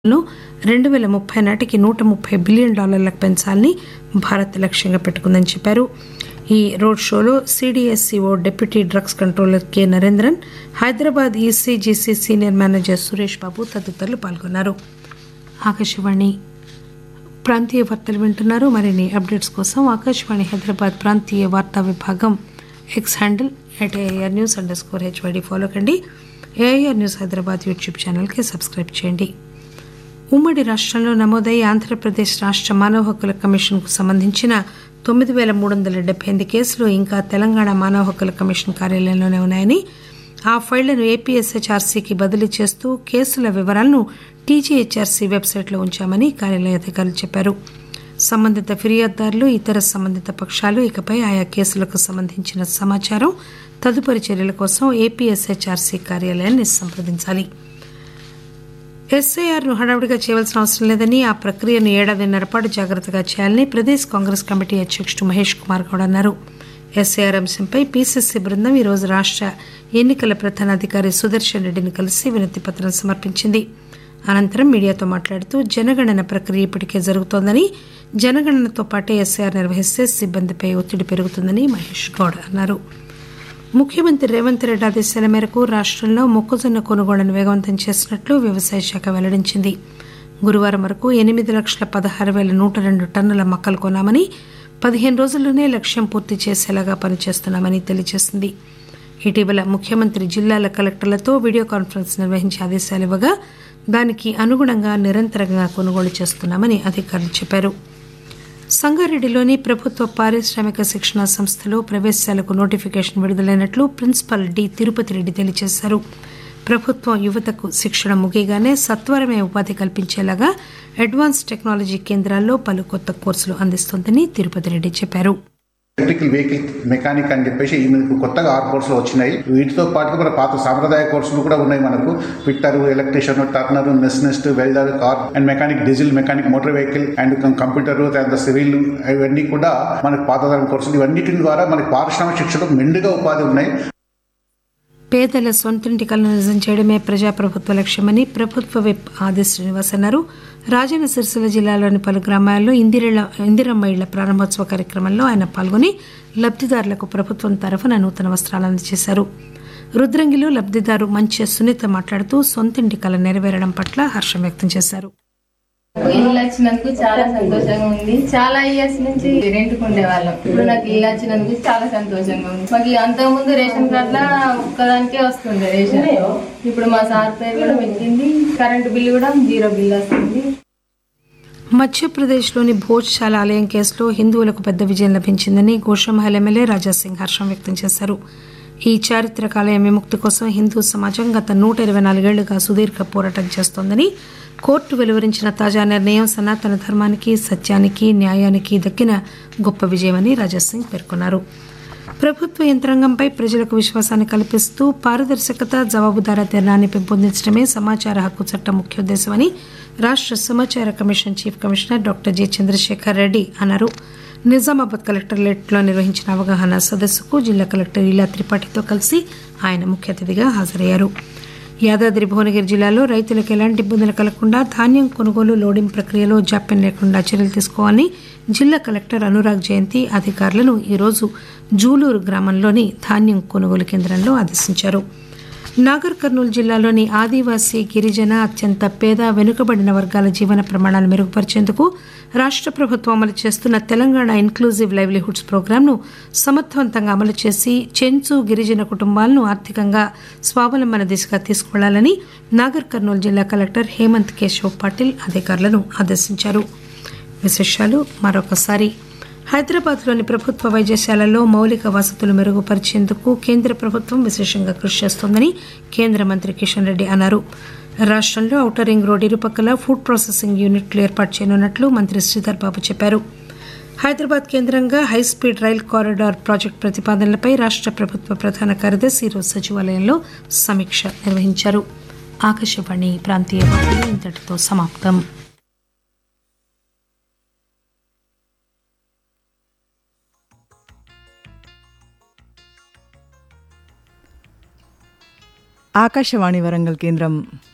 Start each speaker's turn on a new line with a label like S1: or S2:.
S1: ను రెండు పేల ముప్పై నాటికి నూట ముప్పై బిలియన్ డాలర్లకు పెంచాలని భారత్ లక్ష్యంగా పెట్టుకుందని చెప్పారు ఈ రోడ్ షోలో CDSCO deputy drugs controller K Narendran Hyderabad ECGC senior manager Suresh Babu తదితరులు పాల్గొన్నారు ఆకాశవాణి ప్రాంతీయ వార్తలు వింటున్నారు మరిన్ని అప్డేట్స్ కోసం ఆకాశవాణి హైదరాబాద్ ప్రాంతీయ వార్తా విభాగం X handle at AR news underscore HYD follow కండి ఏఆర్ న్యూస్ హైదరాబాద్ యూట్యూబ్ ఛానల్కి సబ్స్క్రైబ్ చేయండి ఉమ్మడి రాష్ట్రంలో నమోదై ఆంధ్రప్రదేశ్ రాష్ట్ర మానవ హక్కుల కమిషన్కు సంబంధించిన తొమ్మిది వేల మూడు వందల డెబ్బై ఎనిమిది కేసులు ఇంకా తెలంగాణ మానవ హక్కుల కమిషన్ కార్యాలయంలోనే ఉన్నాయని ఆ ఫైళ్లను ఏపీఎస్హెచ్ఆర్సీకి బదిలీ చేస్తూ కేసుల వివరాలను టీజీహెచ్ఆర్సీ వెబ్సైట్లో ఉంచామని కార్యాలయ అధికారులు చెప్పారు సంబంధిత ఫిర్యాదుదారులు ఇతర సంబంధిత పక్షాలు ఇకపై ఆయా కేసులకు సంబంధించిన సమాచారం తదుపరి చర్యల కోసం ఏపీఎస్హెచ్ఆర్సీ కార్యాలయాన్ని సంప్రదించాలి ఎస్ఐఆర్ ను హడావుడిగా చేయవలసిన అవసరం లేదని ఆ ప్రక్రియను ఏడాదిన్నర పాటు జాగ్రత్తగా చేయాలని ప్రదేశ్ కాంగ్రెస్ కమిటీ అధ్యక్షుడు మహేష్ కుమార్ గౌడ్ అన్నారు ఎస్ఐఆర్ అంశంపై పీసీసీ బృందం ఈరోజు రాష్ట ఎన్నికల ప్రధానాధికారి సుదర్శన్ రెడ్డిని కలిసి వినతి పత్రం సమర్పించింది అనంతరం మీడియాతో మాట్లాడుతూ జనగణన ప్రక్రియ ఇప్పటికే జరుగుతోందని జనగణనతో పాటే ఎస్ఐఆర్ నిర్వహిస్తే సిబ్బందిపై ఒత్తిడి పెరుగుతుందని మహేష్ గౌడ్ అన్నారు ముఖ్యమంత్రి రేవంత్ రెడ్డి ఆదేశాల మేరకు రాష్టంలో మొక్కజొన్న కొనుగోళ్లను వేగవంతం చేసినట్లు వ్యవసాయ శాఖ వెల్లడించింది గురువారం వరకు ఎనిమిది లక్షల పదహారు పేల నూట రెండు టన్నుల మొక్కలు కొన్నామని పదిహేను రోజుల్లోనే లక్ష్యం పూర్తి చేసేలాగా పనిచేస్తున్నామని తెలియజేసింది ఇటీవల ముఖ్యమంత్రి జిల్లాల కలెక్టర్లతో వీడియో కాన్ఫరెన్స్ నిర్వహించి ఆదేశాలు ఇవ్వగా దానికి అనుగుణంగా నిరంతరంగా కొనుగోలు చేస్తున్నామని అధికారులు చెప్పారు సంగారెడ్డిలోని ప్రభుత్వ పారిశ్రామిక శిక్షణా సంస్థలో ప్రవేశాలకు నోటిఫికేషన్ విడుదలైనట్లు ప్రిన్సిపల్ డి తిరుపతి రెడ్డి తెలియజేశారు ప్రభుత్వం యువతకు శిక్షణ ముగియగానే సత్వరమే ఉపాధి కల్పించేలాగా అడ్వాన్స్ టెక్నాలజీ కేంద్రాల్లో పలు కొత్త కోర్సులు అందిస్తోందని తిరుపతి రెడ్డి చెప్పారు
S2: ఎలక్ట్రికల్ వెహికల్ మెకానిక్ అని చెప్పేసి ఈ మనకు కొత్తగా ఆరు కోర్సులు వచ్చినాయి వీటితో పాటుగా మన పాత సాంప్రదాయ కోర్సులు కూడా ఉన్నాయి మనకు fitter electrician turner machinist welder car and mechanic diesel mechanic motor vehicle and computer and civil ఇవన్నీ కూడా మనకు పాతతరం కోర్సులు ఇవన్నిటి ద్వారా మనకి పారిశ్రామిక శిక్షణకు మెండుగా ఉపాధి ఉన్నాయి
S1: పేదల సొంతింటి కలను నిజం చేయడమే ప్రజాప్రభుత్వ లక్ష్యమని ప్రభుత్వ విప్ ఆది శ్రీనివాస్ అన్నారు రాజన్న సిరిసిల్ల జిల్లాలోని పలు గ్రామాల్లో ఇందిరల ఇందిరమ్మ ఇళ్ల ప్రారంభోత్సవ కార్యక్రమంలో ఆయన పాల్గొని లబ్దిదారులకు ప్రభుత్వం తరఫున నూతన వస్త్రాలు అందజేశారు రుద్రంగిలో లబ్దిదారు మంచి సునీత మాట్లాడుతూ సొంతింటి కల నెరవేరడం పట్ల హర్షం వ్యక్తం చేశారు
S3: ఇల్లు వచ్చినందుకు చాలా సంతోషంగా ఉంది చాలా ఇయర్స్ నుంచి రెంట్ ఉండేవాళ్ళం ఇప్పుడు నాకు ఇల్లు వచ్చినందుకు చాలా సంతోషంగా ఉంది మాకు అంతకు ముందు రేషన్ కార్డుల ఒక్కదానికే వస్తుంది రేషన్ ఇప్పుడు మా సార్ పేరు కూడా పెట్టింది కరెంటు బిల్లు కూడా జీరో బిల్ వస్తుంది
S1: మధ్యప్రదేశ్లోని భోజ్శాల ఆలయం కేసులో హిందువులకు పెద్ద విజయం లభించిందని గోషమహల్ ఎమ్మెల్యే రాజాసింగ్ హర్షం వ్యక్తం చేశారు ఈ చారిత్రక ఆలయం విముక్తి కోసం హిందూ సమాజం గత నూట ఇరవై నాలుగేళ్లుగా సుదీర్ఘ పోరాటం చేస్తోందని కోర్టు వెలువరించిన తాజా నిర్ణయం సనాతన ధర్మానికి సత్యానికి న్యాయానికి దక్కిన గొప్ప విజయమని రాజాసింగ్ పేర్కొన్నారు ప్రభుత్వ యంత్రాంగంపై ప్రజలకు విశ్వాసాన్ని కల్పిస్తూ పారదర్శకత జవాబుదారీతనాన్ని పెంపొందించడమే సమాచార హక్కు చట్టం ముఖ్యోద్దేశమని రాష్ట సమాచార commission chief commissioner doctor J Chandrasekhar Reddy అన్నారు నిజామాబాద్ కలెక్టరేట్లో నిర్వహించిన అవగాహన సదస్సుకు జిల్లా కలెక్టర్ ఇలా త్రిపాఠితో కలిసి ఆయన ముఖ్య అతిథిగా హాజరయ్యారు యాదాద్రి భువనగిరి జిల్లాలో రైతులకు ఎలాంటి ఇబ్బందులు కలగకుండా ధాన్యం కొనుగోలు లోడింగ్ ప్రక్రియలో జాప్యం లేకుండా చర్యలు తీసుకోవాలని జిల్లా కలెక్టర్ అనురాగ్ జయంతి అధికారులను ఈరోజు జూలూరు గ్రామంలోని ధాన్యం కొనుగోలు కేంద్రంలో ఆదేశించారు నాగర్ కర్నూలు జిల్లాలోని ఆదివాసీ గిరిజన అత్యంత పేద వెనుకబడిన వర్గాల జీవన ప్రమాణాలు మెరుగుపరిచేందుకు రాష్ట ప్రభుత్వం అమలు చేస్తున్న తెలంగాణ ఇన్క్లూజివ్ లైవ్లీహుడ్స్ ప్రోగ్రాంను సమర్థవంతంగా అమలు చేసి చెంచు గిరిజన కుటుంబాలను ఆర్థికంగా స్వావలంబన దిశగా తీసుకువెళ్లాలని నాగర్ కర్నూలు జిల్లా కలెక్టర్ హేమంత్ కేశవ్ పాటిల్ అధికారులను ఆదేశించారు విశేషాలు మరొకసారి హైదరాబాద్లోని ప్రభుత్వ వైద్యశాలల్లో మౌలిక వసతులు మెరుగుపరిచేందుకు కేంద్ర ప్రభుత్వం విశేషంగా కృషి చేస్తోందని కేంద్ర మంత్రి కిషన్ రెడ్డి అన్నారు రాష్టంలో ఔటర్ రింగ్ రోడ్ ఇరుపక్కల ఫుడ్ ప్రాసెసింగ్ యూనిట్లు ఏర్పాటు చేయనున్నట్లు మంత్రి శ్రీధర్ బాబు చెప్పారు హైదరాబాద్ కేంద్రంగా హైస్పీడ్ రైల్ కారిడార్ ప్రాజెక్టు ప్రతిపాదనలపై రాష్ట ప్రభుత్వ ప్రధాన కార్యదర్శి ఈరోజు సచివాలయంలో సమీక్ష నిర్వహించారు ఆకాశవాణి ప్రాంతీయ వార్తలు ఇంతటితో సమాప్తం
S4: ఆకాశవాణి వరంగల్ కేంద్రం